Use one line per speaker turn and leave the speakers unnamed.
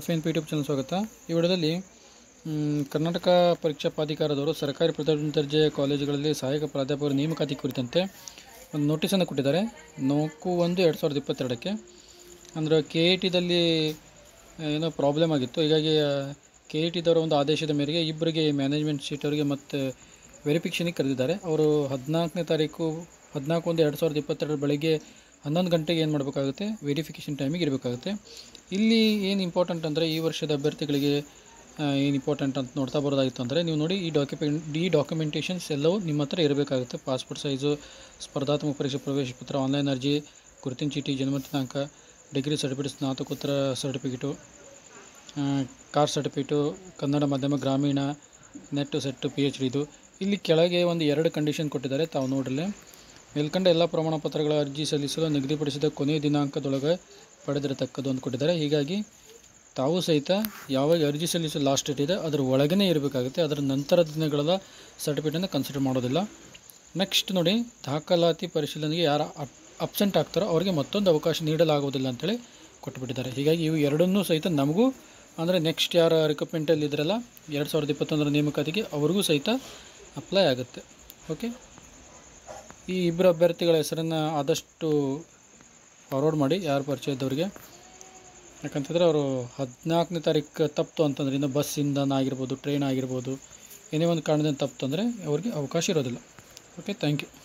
N P YouTube channel ಸ್ವಾಗತ ಈ ವಿಡಿಯೋದಲ್ಲಿ ಮ್, ಕರ್ನಾಟಕ ಪರೀಕ್ಷಾ ಪ್ರಾಧಿಕಾರದವರು ಸರ್ಕಾರಿ ಪ್ರಥಮ ದರ್ಜೆ ಕಾಲೇಜುಗಳಲ್ಲಿ ಸಹಾಯಕ ಪ್ರಾಧ್ಯಾಪಕರ ನೇಮಕಾತಿ ಕುರಿತಂತೆ ಒಂದು ನೋಟಿಸನ್ನು ಕೊಟ್ಟಿದ್ದಾರೆ ನಾಲ್ಕು ಒಂದು ಎರಡು ಸಾವಿರದ ಇಪ್ಪತ್ತೆರಡಕ್ಕೆ ಅಂದರೆ ಕೆ ಇ ಟಿದಲ್ಲಿ ಏನೋ ಪ್ರಾಬ್ಲಮ್ ಆಗಿತ್ತು ಹೀಗಾಗಿ ಕೆ ಇ ಟಿದವರ ಒಂದು ಆದೇಶದ ಮೇರೆಗೆ ಇಬ್ಬರಿಗೆ ಮ್ಯಾನೇಜ್ಮೆಂಟ್ ಸೀಟ್ ಅವರಿಗೆ ಮತ್ತು ವೆರಿಫಿಕೇಷನಿಗೆ ಕರೆದಿದ್ದಾರೆ ಅವರು ಹದಿನಾಲ್ಕನೇ ತಾರೀಕು ಹದಿನಾಲ್ಕು ಒಂದು ಎರಡು ಸಾವಿರದ ಇಪ್ಪತ್ತೆರಡರ ಬೆಳಗ್ಗೆ ಹನ್ನೊಂದು ಗಂಟೆಗೆ ಏನು ಮಾಡಬೇಕಾಗುತ್ತೆ ವೆರಿಫಿಕೇಷನ್ ಟೈಮಿಗೆ ಇರಬೇಕಾಗುತ್ತೆ ಇಲ್ಲಿ ಏನು ಇಂಪಾರ್ಟೆಂಟ್ ಅಂದರೆ ಈ ವರ್ಷದ ಅಭ್ಯರ್ಥಿಗಳಿಗೆ ಏನು ಇಂಪಾರ್ಟೆಂಟ್ ಅಂತ ನೋಡ್ತಾ ಬರೋದಾಗಿತ್ತು ಅಂದರೆ ನೀವು ನೋಡಿ ಈ ಡಾಕ್ಯುಮೆಂಟ್ ಈ ಡಾಕ್ಯುಮೆಂಟೇಷನ್ಸ್ ಎಲ್ಲವೂ ನಿಮ್ಮ ಹತ್ರ ಇರಬೇಕಾಗುತ್ತೆ ಪಾಸ್ಪೋರ್ಟ್ ಸೈಜು ಸ್ಪರ್ಧಾತ್ಮಕ ಪರೀಕ್ಷೆ ಪ್ರವೇಶ ಪತ್ರ ಆನ್ಲೈನ್ ಅರ್ಜಿ ಗುರುತಿನ ಚೀಟಿ ಜನ್ಮ ದಿನಾಂಕ ಡಿಗ್ರಿ ಸರ್ಟಿಫಿಕೇಟ್ ಸ್ನಾತಕೋತ್ತರ ಸರ್ಟಿಫಿಕೇಟು ಕಾಸ್ಟ್ ಸರ್ಟಿಫಿಕೇಟು ಕನ್ನಡ ಮಾಧ್ಯಮ ಗ್ರಾಮೀಣ ನೆಟ್ ಸೆಟ್ ಪಿ ಎಚ್ ಡಿದು ಇಲ್ಲಿ ಕೆಳಗೆ ಒಂದು ಎರಡು ಕಂಡೀಷನ್ ಕೊಟ್ಟಿದ್ದಾರೆ ತಾವು ನೋಡ್ರಲ್ಲೇ ಮೇಲ್ಕಂಡ ಎಲ್ಲ ಪ್ರಮಾಣ ಪತ್ರಗಳ ಅರ್ಜಿ ಸಲ್ಲಿಸಲು ನಿಗದಿಪಡಿಸಿದ ಕೊನೆಯ ದಿನಾಂಕದೊಳಗೆ ಪಡೆದಿರತಕ್ಕದ್ದು ಅಂತ ಕೊಟ್ಟಿದ್ದಾರೆ ಹೀಗಾಗಿ ತಾವು ಸಹಿತ ಯಾವಾಗ ಅರ್ಜಿ ಸಲ್ಲಿಸಲು ಲಾಸ್ಟ್ ಡೇಟ್ ಇದೆ ಅದರ ಒಳಗೇ ಇರಬೇಕಾಗುತ್ತೆ ಅದರ ನಂತರದ ದಿನಗಳ ಸರ್ಟಿಫಿಕೇಟನ್ನು ಕನ್ಸಿಡರ್ ಮಾಡೋದಿಲ್ಲ ನೆಕ್ಸ್ಟ್ ನೋಡಿ ದಾಖಲಾತಿ ಪರಿಶೀಲನೆಗೆ ಯಾರು ಅಬ್ಸೆಂಟ್ ಆಗ್ತಾರೋ ಅವರಿಗೆ ಮತ್ತೊಂದು ಅವಕಾಶ ನೀಡಲಾಗುವುದಿಲ್ಲ ಅಂತೇಳಿ ಕೊಟ್ಟುಬಿಟ್ಟಿದ್ದಾರೆ ಹೀಗಾಗಿ ಇವು ಎರಡನ್ನೂ ಸಹಿತ ನಮಗೂ ಅಂದರೆ ನೆಕ್ಸ್ಟ್ ಯಾರು ರಿಕ್ರೂಟ್ಮೆಂಟಲ್ಲಿ ಇದ್ರಲ್ಲ ಎರಡು ಸಾವಿರದ ಇಪ್ಪತ್ತೊಂದರ ನೇಮಕಾತಿಗೆ ಅವ್ರಿಗೂ ಸಹಿತ ಅಪ್ಲೈ ಆಗುತ್ತೆ ಓಕೆ ಈ ಇಬ್ಬರು ಅಭ್ಯರ್ಥಿಗಳ ಹೆಸರನ್ನು ಆದಷ್ಟು ಫಾರ್ವರ್ಡ್ ಮಾಡಿ ಯಾರು ಪರಿಚಯ ಇದ್ದವರಿಗೆ ಯಾಕಂತಂದರೆ ಅವರು ಹದಿನಾಲ್ಕನೇ ತಾರೀಕು ತಪ್ಪಿತು ಅಂತಂದ್ರೆ ಇನ್ನು ಬಸ್ಸಿಂದ ಆಗಿರ್ಬೋದು ಟ್ರೈನ್ ಆಗಿರ್ಬೋದು ಏನೇ ಒಂದು ಕಾರಣದಿಂದ ತಪ್ಪಿತು ಅಂದರೆ ಅವ್ರಿಗೆ ಅವಕಾಶ ಇರೋದಿಲ್ಲ ಓಕೆ ಥ್ಯಾಂಕ್ ಯು